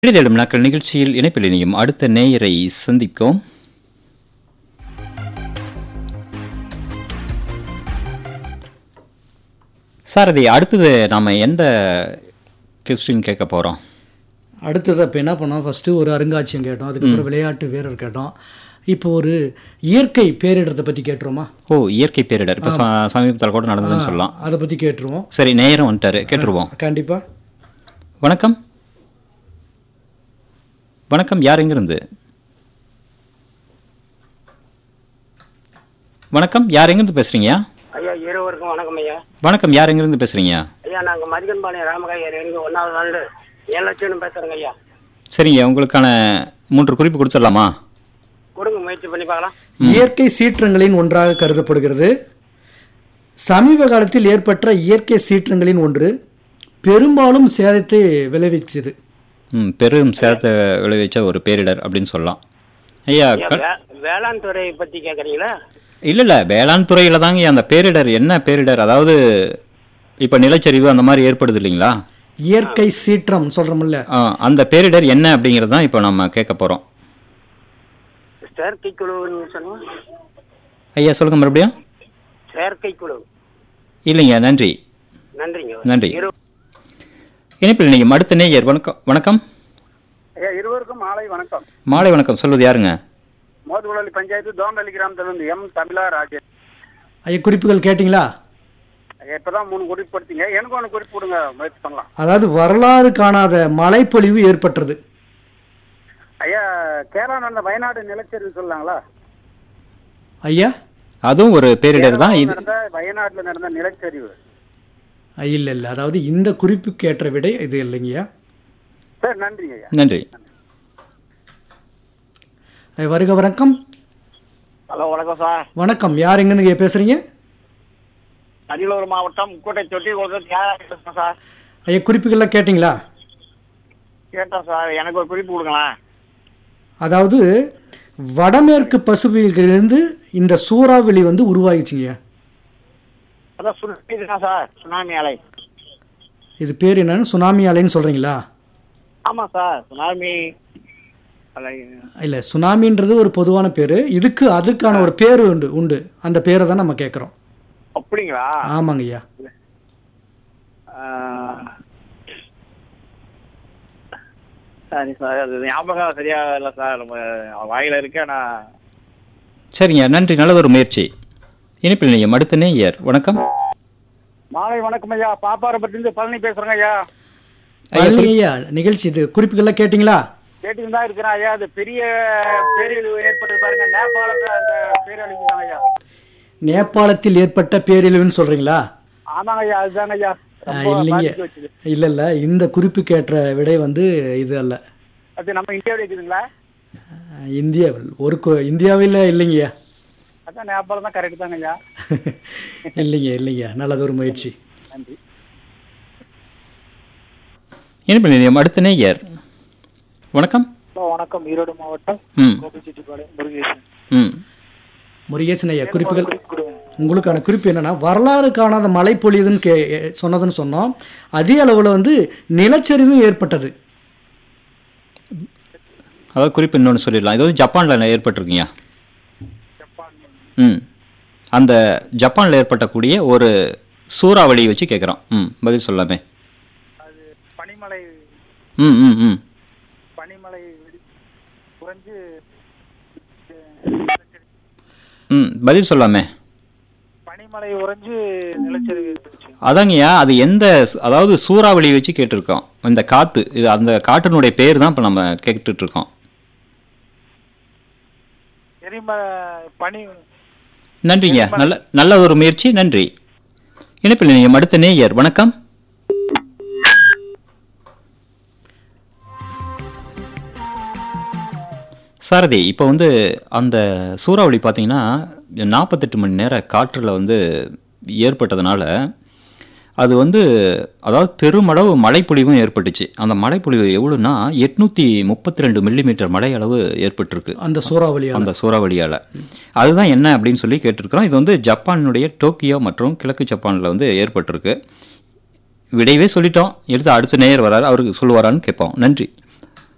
விடுதலும் நாட்கள் நிகழ்ச்சியில் இணைப்பில் இணையும் அடுத்த நேயரை சந்திப்போம் சாரதி அடுத்தது நாம எந்த கொஸ்டின் கேட்க போறோம் அடுத்தது இப்போ என்ன பண்ணோம் ஃபஸ்ட்டு ஒரு அருங்காட்சியம் கேட்டோம் அதுக்கப்புறம் விளையாட்டு வீரர் கேட்டோம் இப்போ ஒரு இயற்கை பேரிடத்தை பற்றி கேட்டுருவோமா ஓ இயற்கை பேரிடர் இப்போ ச- சமீபத்தில் கூட நடந்ததுன்னு சொல்லலாம் அதை பற்றி கேட்டுருவோம் சரி நேரம் வந்துட்டாரு கேட்டுருவோம் கண்டிப்பாக வணக்கம் வணக்கம் யார் எங்கிருந்து வணக்கம் யார் எங்கிருந்து பேசுறீங்க ஐயா இருவருக்கும் வணக்கம் ஐயா வணக்கம் யார் எங்கிருந்து பேசுறீங்க ஐயா நாங்க மதிகன்பாளையம் ராமகாயர் இருந்து ஒன்னாவது நாள் ஏழு லட்சம் பேசுறேங்க ஐயா சரிங்க உங்களுக்கான மூன்று குறிப்பு கொடுத்துடலாமா கொடுங்க முயற்சி பண்ணி பார்க்கலாம் இயற்கை சீற்றங்களின் ஒன்றாக கருதப்படுகிறது சமீப காலத்தில் ஏற்பட்ட இயற்கை சீற்றங்களின் ஒன்று பெரும்பாலும் சேதத்தை விளைவிச்சது ம் பெரும் சேதத்தை விளைவிச்ச ஒரு பேரிடர் அப்படின்னு சொல்லலாம் ஐயா ஐயா, க- வே- வேளாண் துறை பத்தி கேக்குறீங்களா இல்ல இல்ல வேளாண் துறையில தாங்க அந்த பேரிடர் என்ன பேரிடர் அதாவது இப்ப நிலச்சரிவு அந்த மாதிரி ஏற்படுது இல்லைங்களா இயற்கை சீற்றம் சொல்கிறோம்ல ஆ, அந்த பேரிடர் என்ன அப்படிங்கிறது தான் இப்போ நம்ம கேட்க போறோம் செயற்கை குழுன்னு சொன்னோம் ஐயா சொல்லுங்க மறுபடியும் செயற்கை குழு இல்லைங்க நன்றி நன்றிங்க நன்றி இரு- இணைப்பில் நீங்கள் அடுத்த நேயர் வணக்கம் வணக்கம் ஐயா இருவருக்கும் மாலை வணக்கம் மாலை வணக்கம் சொல்வது யாருங்க மோதுகுளி பஞ்சாயத்து தோண்டலி கிராமத்திலிருந்து எம் தமிழா ராஜேஷ் ஐயா குறிப்புகள் கேட்டிங்களா ஐயா இப்பதான் மூணு குறிப்பு படுத்தீங்க எனக்கு ஒன்று குறிப்பு கொடுங்க முயற்சி பண்ணலாம் அதாவது வரலாறு காணாத மழைப்பொழிவு ஏற்பட்டது ஐயா கேரளா நடந்த வயநாடு நிலச்சரிவு சொல்லாங்களா ஐயா அதுவும் ஒரு பேரிடர் தான் இது நடந்த வயநாட்டுல நடந்த நிலச்சரிவு இல்லை இல்லை அதாவது இந்த குறிப்புக்கு ஏற்ற விடை இது இல்லைங்கய்யா சார் நன்றிங்க ஐயா நன்றி ஐயா, வருக வணக்கம் ஹலோ வணக்கம் சார் வணக்கம் யார் எங்கன்னு பேசுறீங்க அரியலூர் மாவட்டம் முக்கோட்டை தொட்டி கொடுத்து தியாகம் சார் ஐயா குறிப்புகள்லாம் கேட்டிங்களா கேட்டேன் சார் எனக்கு ஒரு குறிப்பு கொடுங்களேன் அதாவது வடமேற்கு பசிபியிலிருந்து இந்த சூறாவளி வந்து உருவாகிச்சுங்கய்யா அதான் சுனாமி தான் சார் சுனாமி அலை இது பேர் என்னன்னு சுனாமி அலைன்னு சொல்கிறீங்களா ஆமாம் சார் சுனாமி அலை இல்லை சுனாமின்றது ஒரு பொதுவான பேர் இதுக்கு அதுக்கான ஒரு பேர் உண்டு உண்டு அந்த பேரை தான் நம்ம கேட்குறோம் அப்படிங்களா ஆமாங்க ஐயா ஆஹ், சரி சார் அது ஞாபகம் சரியா இல்லை சார் நம்ம வாயில இருக்க நான் சரிங்க நன்றி நல்லதொரு முயற்சி இணைப்பில் நீங்கள் அடுத்த நேயர் வணக்கம் மாலை வணக்கம் ஐயா பாப்பாரப்பட்டிருந்து பழனி பேசுறேங்க ஐயா இல்லைங்க ஐயா நிகழ்ச்சி இது குறிப்புகள்லாம் கேட்டிங்களா கேட்டுட்டு தான் இருக்கிறேன் ஐயா அது பெரிய பேரழிவு ஏற்பட்டது பாருங்க நேபாளத்தில் அந்த பேரழிவு தான் ஐயா நேபாளத்தில் ஏற்பட்ட பேரழிவுன்னு சொல்கிறீங்களா ஆமாங்க ஐயா அதுதாங்க ஐயா ஆ, ரொம்ப இல்லைங்க பாதிச்சு வச்சுது. இல்லை இல்லை இந்த குறிப்புக்கு ஏற்ற விடை வந்து இது அல்ல அது நம்ம இந்தியாவில் இருக்குதுங்களா ஆ, இந்தியாவில் ஒரு கு- இந்தியாவில் இல்லைங்கய்யா அதான் நேபாளம் தான் கரெக்ட் தாங்க ஐயா இல்லைங்க இல்லைங்க நல்லதொரு முயற்சி நன்றி இணைப்பில் நீங்கள் அடுத்த நேயர் வணக்கம் ஹலோ வணக்கம் ஈரோடு மாவட்டம் ம் கோபிச்செட்டிப்பாளையம் முருகேசன் ம் முருகேசன் ஐயா குறிப்புகள் கொடுங்க உங்களுக்கான குறிப்பு என்னன்னா வரலாறு காணாத மழை பொழியுதுன்னு கே சொன்னதுன்னு சொன்னோம் அதே அளவில் வந்து நிலச்சரிவும் ஏற்பட்டது அதாவது குறிப்பு இன்னொன்று சொல்லிடலாம் இது வந்து ஜப்பானில் ஏற்பட்டிருக்குங்க ம் அந்த ஜப்பானில் ஏற்பட்டக்கூடிய ஒரு சூறாவளி வச்சு கேட்குறோம் ம் பதில் சொல்லாமே அது பனிமலை ம் ம் ம் பனிமலை வெடி- குறைஞ்சு ம் பதில் சொல்லாமே பனிமலை உறைஞ்சு நிலச்சரிவு ஏற்பட்டுச்சு அதாங்கய்யா அது எந்த அதாவது சூறாவளி வச்சு கேட்டிருக்கோம் இந்த காற்று இது அந்த காற்றினுடைய பேர் தான் இப்போ நம்ம கேட்டுட்டு இருக்கோம் எரிம பனி நன்றிங்க நல்ல நல்ல ஒரு முயற்சி நன்றி இணைப்பில் நீங்கள் அடுத்த நேயர் வணக்கம் சாரதி இப்போ வந்து அந்த சூறாவளி பார்த்தீங்கன்னா நாற்பத்தெட்டு மணி நேர காற்றில் வந்து ஏற்பட்டதுனால அது வந்து அதாவது பெருமளவு மழைப்பொழிவும் ஏற்பட்டுச்சு அந்த மழைப்பொழிவு எவ்வளோன்னா எட்நூற்றி முப்பத்தி ரெண்டு மில்லிமீட்டர் மழை அளவு ஏற்பட்டிருக்கு அந்த சூறாவளியால் அந்த சூறாவளியால் அதுதான் என்ன அப்படின்னு சொல்லி கேட்டிருக்கிறோம் இது வந்து ஜப்பானுடைய டோக்கியோ மற்றும் கிழக்கு ஜப்பானில் வந்து ஏற்பட்டிருக்கு விடையவே சொல்லிட்டோம் எடுத்து அடுத்த நேயர் வராரு அவருக்கு சொல்லுவாரான்னு கேட்போம் நன்றி